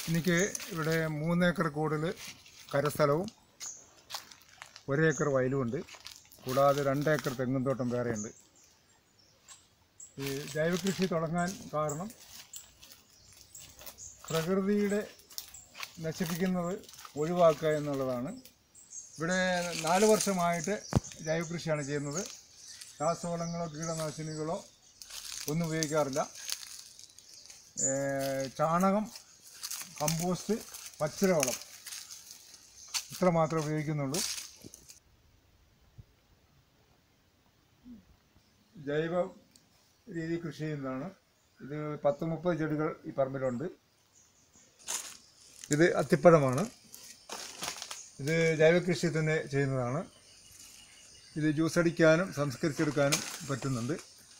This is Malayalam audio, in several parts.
എനിക്ക് ഇവിടെ മൂന്നേക്കർ കൂടുതൽ കരസ്ഥലവും ഒരേക്കർ വയലുമുണ്ട് കൂടാതെ രണ്ടേക്കർ തെങ്ങും തോട്ടം വേറെയുണ്ട് ഈ ജൈവ കൃഷി തുടങ്ങാൻ കാരണം പ്രകൃതിയുടെ നശിപ്പിക്കുന്നത് ഒഴിവാക്കുക എന്നുള്ളതാണ് ഇവിടെ നാല് വർഷമായിട്ട് ജൈവ കൃഷിയാണ് ചെയ്യുന്നത് രാസവളങ്ങളോ കീടനാശിനികളോ ഒന്നും ഉപയോഗിക്കാറില്ല ഏഹ് ചാണകം കമ്പോസ്റ്റ് പച്ചിലവളം ഇത്ര മാത്രമേ ഉപയോഗിക്കുന്നുള്ളൂ ജൈവ രീതി കൃഷി ചെയ്യുന്നതാണ് ഇത് പത്ത് മുപ്പത് ചെടികൾ ഈ പറമ്പിലുണ്ട് ഇത് അത്തിപ്പഴമാണ് ഇത് ജൈവ കൃഷി തന്നെ ചെയ്യുന്നതാണ് ഇത് ജ്യൂസ് അടിക്കാനും സംസ്കരിച്ചെടുക്കാനും പറ്റുന്നുണ്ട്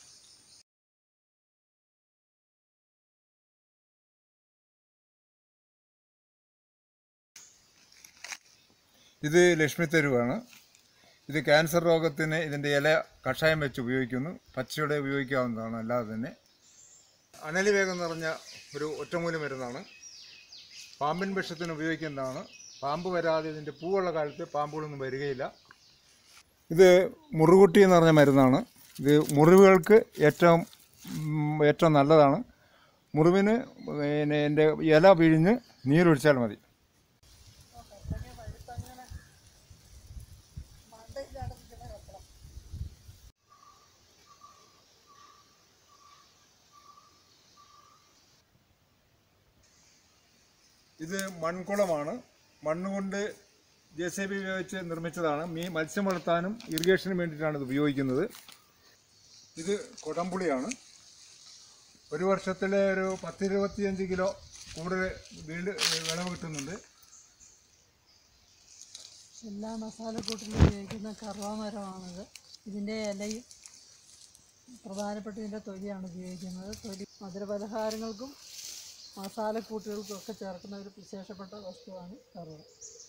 ഇത് ലക്ഷ്മി തെരുവാണ് ഇത് ക്യാൻസർ രോഗത്തിന് ഇതിൻ്റെ ഇല കഷായം വെച്ച് ഉപയോഗിക്കുന്നു പച്ചയുടെ ഉപയോഗിക്കാവുന്നതാണ് അല്ലാതെ തന്നെ അണലി വേഗം നിറഞ്ഞ ഒരു ഒറ്റമൂലം മരുന്നാണ് പാമ്പിൻ വിഷത്തിന് ഉപയോഗിക്കുന്നതാണ് പാമ്പ് വരാതെ ഇതിൻ്റെ പൂവുള്ള കാലത്ത് പാമ്പുകളൊന്നും വരികയില്ല ഇത് മുറുകുട്ടി എന്ന് പറഞ്ഞ മരുന്നാണ് ഇത് മുറിവുകൾക്ക് ഏറ്റവും ഉം, ഏറ്റവും നല്ലതാണ് മുറിവിന് പിന്നെ എൻ്റെ ഇല പിഴിഞ്ഞ് നീരൊഴിച്ചാൽ മതി ഇത് മൺകുളമാണ് മണ്ണുകൊണ്ട് ജെ സി ബി ഉപയോഗിച്ച് നിർമ്മിച്ചതാണ് മീൻ മത്സ്യം വളർത്താനും ഇറിഗേഷനും വേണ്ടിയിട്ടാണ് ഇത് ഉപയോഗിക്കുന്നത് ഇത് കൊടംപുളിയാണ് ഒരു വർഷത്തിലെ ഒരു പത്തിരുപത്തിയഞ്ച് കിലോ കൂടുതൽ വീട് വിളവ് കിട്ടുന്നുണ്ട് എല്ലാ മസാലക്കൂട്ടിലും ഉപയോഗിക്കുന്ന കറുവാമരമാണിത് ഇതിൻ്റെ ഇലയും പ്രധാനപ്പെട്ട ഇതിൻ്റെ തൊലിയാണ് ഉപയോഗിക്കുന്നത് തൊലി മധുരപലഹാരങ്ങൾക്കും മസാലക്കൂട്ടുകൾക്കും ഒക്കെ ചേർക്കുന്ന ഒരു വിശേഷപ്പെട്ട വസ്തുവാണ് കറുവ